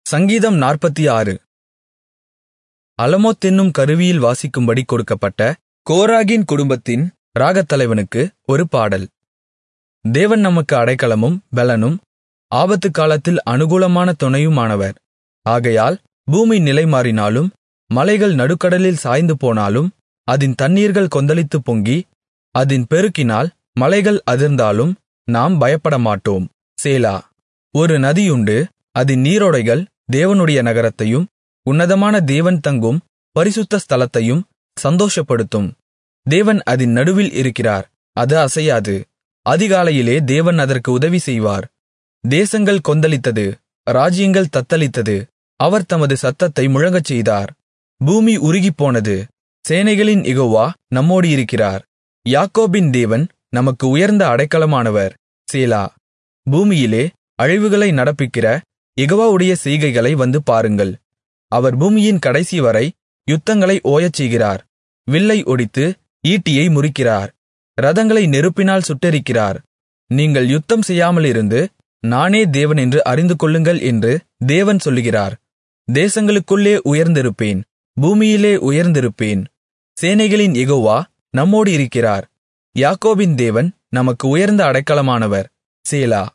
சங்கீதம் நாற்பத்தாறு அலமோத் என்னும் கருவியில் வாசிக்கும்படி கொடுக்கப்பட்ட கோராகின் குடும்பத்தின் ராகத்தலைவனுக்கு ஒரு பாடல் தேவன் நமக்கு அடைக்கலமும் பெலனும் ஆபத்துக்காலத்தில் அனுகூலமான துணையுமானவர் ஆகையால் பூமி நிலைமாறினாலும் மலைகள் நடுக்கடலில் சாய்ந்து போனாலும் அதின் தண்ணீர்கள் கொந்தளித்துப் பொங்கி அதின் பெருக்கினால் மலைகள் அதிர்ந்தாலும் நாம் பயப்படமாட்டோம் சேலா ஒரு நதியுண்டு அதின் நீரோடைகள் தேவனுடைய நகரத்தையும் உன்னதமான தேவன் தங்கும் பரிசுத்த ஸ்தலத்தையும் சந்தோஷப்படுத்தும் தேவன் அதின் நடுவில் இருக்கிறார் அது அசையாது அதிகாலையிலே தேவன் அதற்கு உதவி செய்வார் தேசங்கள் கொந்தளித்தது ராஜ்யங்கள் தத்தளித்தது அவர் தமது சத்தத்தை முழங்கச் செய்தார் பூமி உருகிப்போனது சேனைகளின் யெகோவா நம்மோடு இருக்கிறார் யாக்கோபின் தேவன் நமக்கு உயர்ந்த அடைக்கலமானவர் சேலா பூமியிலே அழிவுகளை நடப்பிக்கிற யெகோவாவுடைய செய்கைகளை வந்து பாருங்கள் அவர் பூமியின் கடைசிவரை யுத்தங்களை ஓயச்செய்கிறார் வில்லை ஒடித்து ஈட்டியை முறிக்கிறார் இரதங்களை நெருப்பினால் சுட்டெரிக்கிறார் நீங்கள் யுத்தம் செய்யாமலிருந்து நானே தேவன் என்று அறிந்துகொள்ளுங்கள் என்று தேவன் சொல்லுகிறார் தேசங்களுக்குள்ளே உயர்ந்திருப்பேன் பூமியிலே உயர்ந்திருப்பேன் சேனைகளின் யெகோவா நம்மோடு இருக்கிறார் யாக்கோபின் தேவன் நமக்கு உயர்ந்த அடைக்கலமானவர் சேலா